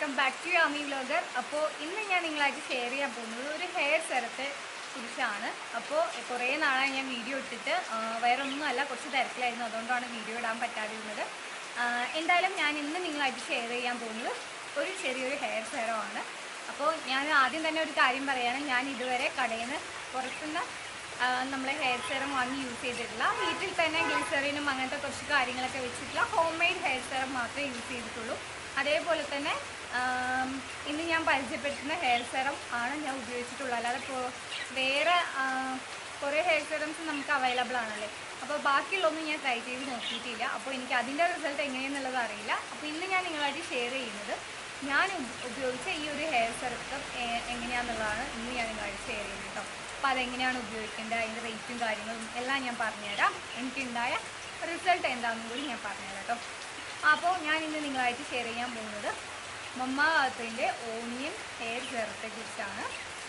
welcome back to Ami vlogger അപ്പോൾ ഇന്ന് ഞാൻ നിങ്ങളായിട്ട് ഷെയർ ചെയ്യാൻ പോകുന്നത് ഒരു ഹെയർ സെറത്തെ കുറിച്ചാണ് അപ്പോൾ കുറേ നാളായി ഞാൻ വീഡിയോ ഇട്ടിട്ട് ആ, വേറെ ഒന്നുമല്ല കുറച്ച് തിരക്കിലായിരുന്നു അതുകൊണ്ടാണ് വീഡിയോ ഇടാൻ പറ്റാതിരുന്നത് ആ, എന്തായാലും ഞാൻ ഇന്ന് നിങ്ങളായിട്ട് ഷെയർ ചെയ്യാൻ പോകുന്നത് ഒരു ചെറിയൊരു ഹെയർ സെറമാണ് അപ്പോൾ ഞാൻ ആദ്യം തന്നെ ഒരു കാര്യം പറയുകയാണ് ഞാൻ ഇതുവരെ കടയിൽ നിന്ന് പുറത്തുനിന്ന് നമ്മൾ ഹെയർ സെറം വാങ്ങി യൂസ് ചെയ്തിട്ടില്ല വീട്ടിൽ തന്നെ ഗ്ലിസറിനും അങ്ങനത്തെ കുറച്ച് കാര്യങ്ങളൊക്കെ വെച്ചിട്ടുള്ള ഹോം മെയ്ഡ് ഹെയർ സെറം മാത്രമേ യൂസ് ചെയ്തിട്ടുള്ളൂ അതേപോലെ തന്നെ ആം, ഇന്ന് ഞാൻ പരിചയപ്പെടുത്തുന്ന ഹെയർ സെറം ആണ് ഞാൻ ഉപയോഗിച്ചിട്ടുള്ളത് അല്ലാതെ ഇപ്പോൾ വേറെ ആ, കുറേ ഹെയർ സെറംസ് നമുക്ക് അവൈലബിൾ ആണല്ലേ അപ്പോൾ ബാക്കിയുള്ളതൊന്നും ഞാൻ ട്രൈ ചെയ്ത് നോക്കിയിട്ടില്ല അപ്പോൾ എനിക്ക് അതിൻ്റെ റിസൾട്ട് എങ്ങനെയെന്നുള്ളത് അറിയില്ല അപ്പോൾ ഇന്ന് ഞാൻ നിങ്ങളായിട്ട് ഷെയർ ചെയ്യുന്നത് ഞാൻ ഉപ- ഉപയോഗിച്ച ഈ ഒരു ഹെയർ സെറക്കം എങ്ങനെയാണെന്നുള്ളതാണ് ഇന്ന് ഞാൻ നിങ്ങളായിട്ട് ഷെയർ ചെയ്യുന്നത് കേട്ടോ അപ്പോൾ അതെങ്ങനെയാണ് ഉപയോഗിക്കേണ്ടത് അതിൻ്റെ റേറ്റും കാര്യങ്ങളും എല്ലാം ഞാൻ പറഞ്ഞുതരാം എനിക്കുണ്ടായ റിസൾട്ട് എന്താണെന്നും കൂടി ഞാൻ പറഞ്ഞുതരാം കേട്ടോ അപ്പോൾ ഞാൻ ഇന്ന് നിങ്ങളായിട്ട് ഷെയർ ചെയ്യാൻ പോകുന്നത് മമ്മ അർത്തിൻ്റെ ഓണിയൻ ഹെയർ സെറത്തെ കുറിച്ചാണ്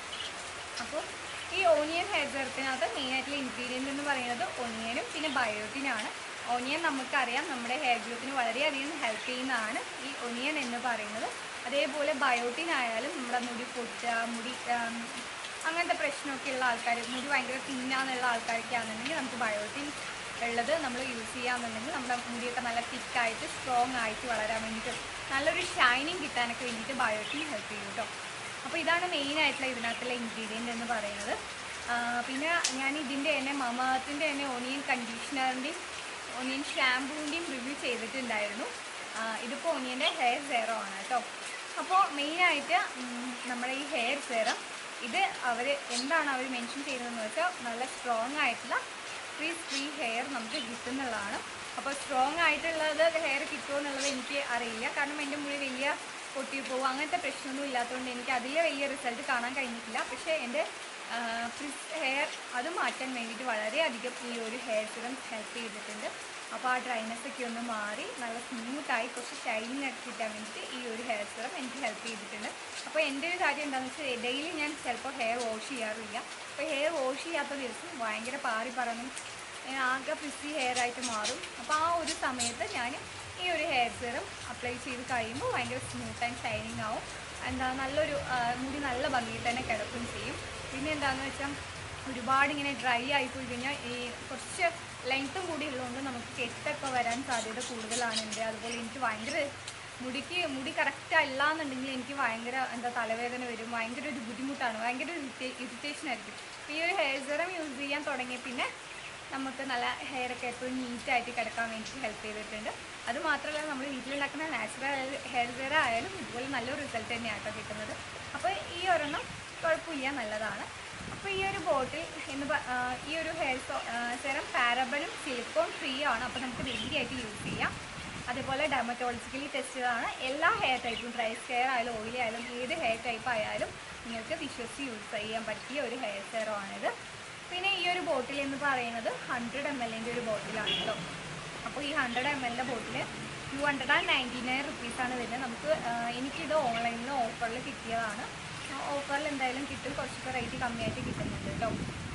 അപ്പോൾ ഈ ഓണിയൻ ഹെയർ സെറത്തിനകത്ത് മെയിനായിട്ടുള്ള ഇൻഗ്രീഡിയൻ്റ് എന്ന് പറയുന്നത് ഒണിയനും പിന്നെ ബയോട്ടിനാണ് ഓണിയൻ നമുക്കറിയാം നമ്മുടെ ഹെയർ ഗ്രോത്തിന് വളരെയധികം ഹെൽപ്പ് ചെയ്യുന്നതാണ് ഈ ഒണിയൻ എന്ന് പറയുന്നത് അതേപോലെ ബയോട്ടിൻ ആയാലും നമ്മുടെ മുടി പൊട്ടുക മുടി ആം, അങ്ങനത്തെ പ്രശ്നമൊക്കെ ഉള്ള ആൾക്കാർ മുടി ഭയങ്കര തിന്നാന്നുള്ള ആൾക്കാരൊക്കെ ആണെന്നുണ്ടെങ്കിൽ നമുക്ക് ബയോട്ടിൻ ഉള്ളത് നമ്മൾ യൂസ് ചെയ്യാന്നുണ്ടെങ്കിൽ നമ്മുടെ മുടിയൊക്കെ നല്ല തിക്കായിട്ട് സ്ട്രോങ് ആയിട്ട് വളരാൻ വേണ്ടിയിട്ട് നല്ലൊരു ഷൈനിങ് കിട്ടാനൊക്കെ വേണ്ടിയിട്ട് ബയോട്ടിൻ ഹെൽപ്പ് ചെയ്യും കേട്ടോ അപ്പോൾ ഇതാണ് മെയിൻ ആയിട്ടുള്ള ഇതിനകത്തുള്ള ഇൻഗ്രീഡിയൻ്റ് എന്ന് പറയുന്നത് ആ, പിന്നെ ഞാൻ ഇതിൻ്റെ തന്നെ മമാത്തിൻ്റെ തന്നെ ഓണിയൻ കണ്ടീഷണറിൻ്റെയും ഓണിയൻ ഷാമ്പൂവിൻ്റെയും റിവ്യൂ ചെയ്തിട്ടുണ്ടായിരുന്നു ആ, ഇതിപ്പോൾ ഓണിയൻ്റെ ഹെയർ സെറോ ആണ് കേട്ടോ അപ്പോൾ മെയിനായിട്ട് നമ്മുടെ ഈ ഹെയർ സെറം ഇത് അവർ എന്താണ് അവർ മെൻഷൻ ചെയ്യുന്നതെന്ന് വെച്ചാൽ നല്ല സ്ട്രോങ് ആയിട്ടുള്ള ഫ്രീസ് ഫ്രീ ഹെയർ നമുക്ക് കിട്ടുന്നതാണ് അപ്പോൾ സ്ട്രോങ് ആയിട്ടുള്ളത് ഹെയർ കിട്ടുമോ എന്നുള്ളത് എനിക്ക് അറിയില്ല കാരണം എൻ്റെ മുടി വലിയ പൊട്ടി പോകും അങ്ങനത്തെ പ്രശ്നമൊന്നും ഇല്ലാത്തതുകൊണ്ട് എനിക്ക് അതിൽ വലിയ റിസൾട്ട് കാണാൻ കഴിഞ്ഞിട്ടില്ല പക്ഷേ എൻ്റെ ഫ്രിസ് ഹെയർ അത് മാറ്റാൻ വേണ്ടിയിട്ട് വളരെയധികം ഈ ഒരു ഹെയർ സിറം ഹെൽപ്പ് ചെയ്തിട്ടുണ്ട് അപ്പോൾ ആ ഡ്രൈനെസ് ഒക്കെ ഒന്ന് മാറി നല്ല സ്മൂത്തായി കുറച്ച് ഷൈനിങ് ഒക്കെ കിട്ടാൻ വേണ്ടിയിട്ട് ഈ ഒരു ഹെയർ സിറം എനിക്ക് ഹെൽപ്പ് ചെയ്തിട്ടുണ്ട് അപ്പോൾ എൻ്റെ ഒരു കാര്യം എന്താണെന്ന് വെച്ചാൽ ഡെയിലി ഞാൻ ചിലപ്പോൾ ഹെയർ വാഷ് ചെയ്യാറില്ല അപ്പോൾ ഹെയർ വാഷ് ചെയ്യാത്ത ദിവസം ഭയങ്കര പാറി പറന്നും ഇങ്ങനെ ആകെ ഫ്രിസി ഹെയർ ആയിട്ട് മാറും അപ്പോൾ ആ ഒരു സമയത്ത് ഞാൻ ഈ ഒരു ഹെയർ സിറം അപ്ലൈ ചെയ്ത് കഴിയുമ്പോൾ ഭയങ്കര സ്മൂത്ത് ആൻഡ് ഷൈനിങ് ആവും എന്താ നല്ലൊരു ആ, മുടി നല്ല ഭംഗിയിൽ തന്നെ കിടക്കുകയും ചെയ്യും പിന്നെ എന്താണെന്ന് വെച്ചാൽ ഒരുപാട് ഇങ്ങനെ ഡ്രൈ ആയിപ്പോയി കഴിഞ്ഞാൽ ഈ കുറച്ച് ലെങ്ത്തും കൂടി ഉള്ളതുകൊണ്ട് നമുക്ക് കെട്ടൊക്കെ വരാൻ സാധ്യത കൂടുതലാണ് എൻ്റെ അതുപോലെ എനിക്ക് ഭയങ്കര മുടിക്ക് മുടി കറക്റ്റ് അല്ല എന്നുണ്ടെങ്കിൽ എനിക്ക് ഭയങ്കര എന്താ തലവേദന വരും ഭയങ്കര ഒരു ബുദ്ധിമുട്ടാണ് ഭയങ്കര ഒരു ഇറിറ്റേഷൻ ആയിരിക്കും അപ്പോൾ ഈ ഒരു ഹെയർ സെറം യൂസ് ചെയ്യാൻ തുടങ്ങിയ പിന്നെ നമുക്ക് നല്ല ഹെയർ ഒക്കെ എപ്പോഴും നീറ്റായിട്ട് കിടക്കാൻ വേണ്ടിയിട്ട് ഹെൽപ്പ് ചെയ്തിട്ടുണ്ട് അത് മാത്രമല്ല നമ്മൾ വീട്ടിലുണ്ടാക്കുന്ന നാച്ചുറൽ ഹെയർ സെറ ആയാലും ഇതുപോലെ നല്ലൊരു റിസൾട്ട് തന്നെയാണ് കേട്ടോ കിട്ടുന്നത് അപ്പോൾ ഈ ഒരെണ്ണം കുഴപ്പമില്ല നല്ലതാണ് അപ്പോൾ ഈ ഒരു ബോട്ടിൽ എന്ന് പ- ആ, ഈ ഒരു ഹെയർ സെറം പാരബനും സിലിക്കോൺ ഫ്രീ ആണ് അപ്പോൾ നമുക്ക് ഡെയിലി ആയിട്ട് യൂസ് ചെയ്യാം അതേപോലെ ഡെർമറ്റോളജിക്കലി ടെസ്റ്റഡാണ് എല്ലാ ഹെയർ ടൈപ്പും ഡ്രൈ ഹെയർ ആയാലും ഓയിലി ആയാലും ഏത് ഹെയർ ടൈപ്പ് ആയാലും നിങ്ങൾക്ക് വിശ്വസിച്ച് യൂസ് ചെയ്യാൻ പറ്റിയ ഒരു ഹെയർ സെറമാണിത് പിന്നെ ഈ ഒരു ബോട്ടിൽ എന്ന് പറയുന്നത് ഹൺഡ്രഡ് എം എല്ലിൻ്റെ ഒരു ബോട്ടിലാണ് കേട്ടോ അപ്പോൾ ഈ ഹൺഡ്രഡ് എം എല്ലിൻ്റെ bottle two hundred and ninety nine റുപ്പീസാണ് വരുന്നത് നമുക്ക് ആ, എനിക്കിത് ഓൺലൈനിൽ ഓഫറിൽ കിട്ടിയതാണ് ഓഫറിൽ എന്തായാലും കിട്ടും കുറച്ചൊക്കെ റേറ്റ് കമ്മിയായിട്ട് കിട്ടുന്നുണ്ട് കേട്ടോ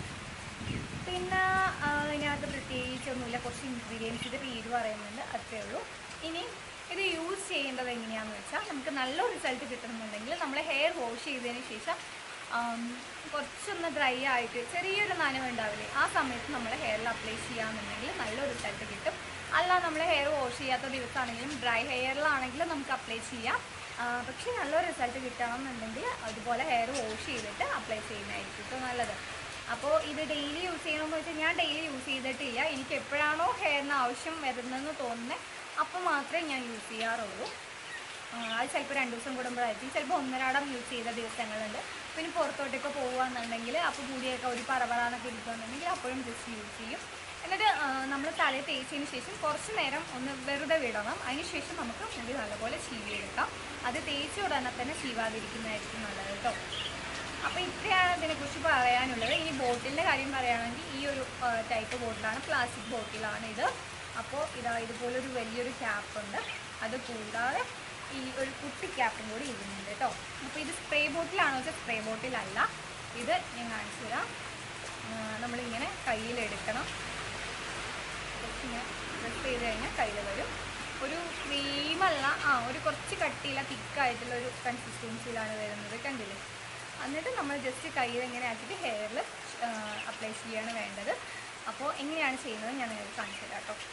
പിന്നെ ആ, ഇതിനകത്ത് പ്രത്യേകിച്ചൊന്നുമില്ല കുറച്ച് ഇൻഗ്രീഡിയൻസിൻ്റെ പേര് പറയുന്നുണ്ട് അത്രേ ഉള്ളൂ ഇനി ഇത് യൂസ് ചെയ്യേണ്ടത് എങ്ങനെയാണെന്ന് വെച്ചാൽ നമുക്ക് നല്ല റിസൾട്ട് കിട്ടണമെന്നുണ്ടെങ്കിൽ നമ്മൾ ഹെയർ വാഷ് ചെയ്തതിന് ശേഷം ആം, കുറച്ചൊന്ന് ഡ്രൈ ആയിട്ട് ചെറിയൊരു നനവ് ഉണ്ടാവില്ലേ ആ സമയത്ത് നമ്മൾ ഹെയറിൽ അപ്ലൈ ചെയ്യാമെന്നുണ്ടെങ്കിൽ നല്ലൊരു റിസൾട്ട് കിട്ടും അല്ല നമ്മൾ ഹെയർ വാഷ് ചെയ്യാത്ത ദിവസമാണെങ്കിലും ഡ്രൈ ഹെയറിലാണെങ്കിലും നമുക്ക് അപ്ലൈ ചെയ്യാം ആ, പക്ഷേ നല്ലൊരു റിസൾട്ട് കിട്ടണമെന്നുണ്ടെങ്കിൽ അതുപോലെ ഹെയർ വാഷ് ചെയ്തിട്ട് അപ്ലൈ ചെയ്യുന്നതായിരിക്കും കേട്ടോ നല്ലത് അപ്പോൾ ഇത് ഡെയിലി യൂസ് ചെയ്യണമെന്ന് വെച്ചാൽ ഞാൻ ഡെയിലി യൂസ് ചെയ്തിട്ടില്ല എനിക്ക് എപ്പോഴാണോ ഹെയറിന് ആവശ്യം വരുന്നതെന്ന് തോന്നുന്നത് അപ്പോൾ മാത്രമേ ഞാൻ യൂസ് ചെയ്യാറുള്ളൂ ആ, അത് ചിലപ്പോൾ രണ്ട് ദിവസം കൂടുമ്പോഴായിരിക്കും ചിലപ്പോൾ ഒന്നരാടം യൂസ് ചെയ്ത ദിവസങ്ങളുണ്ട് പിന്നെ പുറത്തോട്ടൊക്കെ പോകുകയാണെന്നുണ്ടെങ്കിൽ അപ്പോൾ മുടിയൊക്കെ ഒരു പറവറാന്നൊക്കെ ഇരിക്കുകയാണെന്നുണ്ടെങ്കിൽ അപ്പോഴും ജസ്റ്റ് യൂസ് ചെയ്യും എന്നിട്ട് നമ്മൾ തലയിൽ തേച്ചതിന് ശേഷം കുറച്ച് നേരം ഒന്ന് വെറുതെ വിടണം അതിന് ശേഷം നമുക്ക് മുടി നല്ലപോലെ ചീവിയെടുക്കാം അത് തേച്ച ഉടനെ തന്നെ ചീവാതിരിക്കുന്നതായിരിക്കും നല്ലത് കേട്ടോ അപ്പോൾ ഇത്രയാണ് ഇതിനെക്കുറിച്ച് പറയാനുള്ളത് ഇനി ബോട്ടിലിൻ്റെ കാര്യം പറയുകയാണെങ്കിൽ ഈ ഒരു ടൈപ്പ് ബോട്ടിലാണ് പ്ലാസ്റ്റിക് ബോട്ടിലാണ് ഇത് അപ്പോൾ ഇതാ ഇതുപോലൊരു വലിയൊരു ക്യാപ്പ് ഉണ്ട് അത് കൂടാതെ ഈ ഒരു കുട്ടി ക്യാപ്പും കൂടി ഇടുന്നുണ്ട് കേട്ടോ അപ്പോൾ ഇത് സ്പ്രേ ബോട്ടിലാണോ വെച്ചാൽ സ്പ്രേ ബോട്ടിലല്ല ഇത് ഞാൻ കാണിച്ചു തരാം ആ, നമ്മളിങ്ങനെ കയ്യിലെടുക്കണം കുറച്ച് ഇങ്ങനെ പ്രസ് ചെയ്ത് കഴിഞ്ഞാൽ കയ്യിൽ വരും ഒരു ക്രീമല്ല ആ ഒരു കുറച്ച് കട്ടിയില്ല തിക്കായിട്ടുള്ള ഒരു കൺസിസ്റ്റൻസിയിലാണ് വരുന്നത് കണ്ടില്ലേ എന്നിട്ട് നമ്മൾ ജസ്റ്റ് കയ്യിൽ ഇങ്ങനെ ആക്കിയിട്ട് ഹെയറിൽ അപ്ലൈ ചെയ്യാണ് വേണ്ടത് അപ്പോൾ എങ്ങനെയാണ് ചെയ്യുന്നത് ഞാൻ നിങ്ങൾക്ക് കാണിച്ചു തരാം കേട്ടോ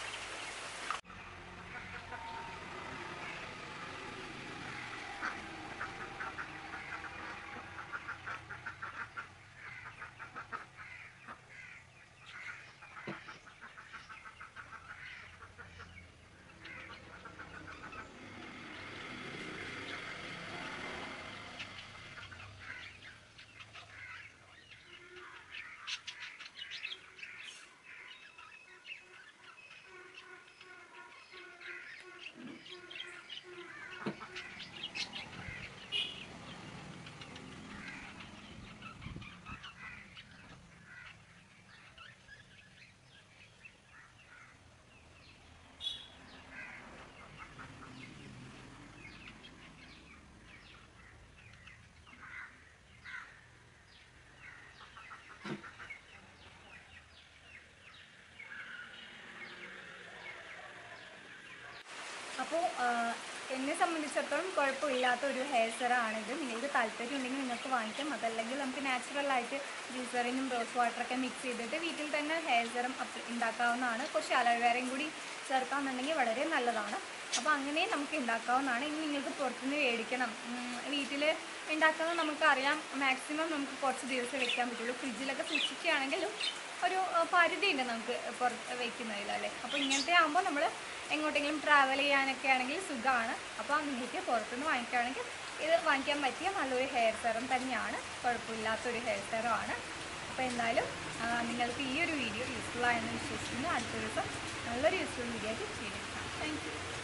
അപ്പോൾ എന്നെ സംബന്ധിച്ചിടത്തോളം കുഴപ്പമില്ലാത്ത ഒരു ഹെയർ സെറാണിത് നിങ്ങൾക്ക് താല്പര്യം ഉണ്ടെങ്കിൽ നിങ്ങൾക്ക് വാങ്ങിക്കാം അതല്ലെങ്കിൽ നമുക്ക് നാച്ചുറലായിട്ട് ഗ്ലീസറിനും റോസ് വാട്ടറൊക്കെ മിക്സ് ചെയ്തിട്ട് വീട്ടിൽ തന്നെ ഹെയർ സെറം ഉണ്ടാക്കാവുന്നതാണ് കുറച്ച് അലോവേറയും കൂടി ചേർക്കാമെന്നുണ്ടെങ്കിൽ വളരെ നല്ലതാണ് അപ്പോൾ അങ്ങനെ നമുക്ക് ഉണ്ടാക്കാവുന്നതാണ് ഇനി നിങ്ങൾക്ക് പുറത്തുനിന്ന് മേടിക്കണം വീട്ടിൽ ഉണ്ടാക്കുന്നത് നമുക്കറിയാം മാക്സിമം നമുക്ക് കുറച്ച് ദിവസം വെക്കാൻ പറ്റുള്ളൂ ഫ്രിഡ്ജിലൊക്കെ സൂക്ഷിക്കുകയാണെങ്കിലും ഒരു അഹ് പരിധിയുണ്ട് നമുക്ക് പുറത്ത് വെക്കുന്നതിൽ അല്ലേ അപ്പോൾ ഇങ്ങനത്തെ ആകുമ്പോൾ നമ്മൾ എങ്ങോട്ടെങ്കിലും ട്രാവൽ ചെയ്യാനൊക്കെ ആണെങ്കിൽ സുഖമാണ് അപ്പോൾ നിങ്ങൾക്ക് പുറത്തുനിന്ന് വാങ്ങിക്കുകയാണെങ്കിൽ ഇത് വാങ്ങിക്കാൻ പറ്റിയ നല്ലൊരു ഹെയർ സെറം തന്നെയാണ് കുഴപ്പമില്ലാത്തൊരു ഹെയർ സെറമാണ് അപ്പോൾ എന്തായാലും ആ, നിങ്ങൾക്ക് ഈ ഒരു വീഡിയോ യൂസ്ഫുൾ ആയെന്ന് വിശ്വസിക്കുന്നു അടുത്ത ദിവസം നല്ലൊരു യൂസ്ഫുൾ വീഡിയോ ആയിട്ട് ചെയ്തെടുക്കാം താങ്ക് യു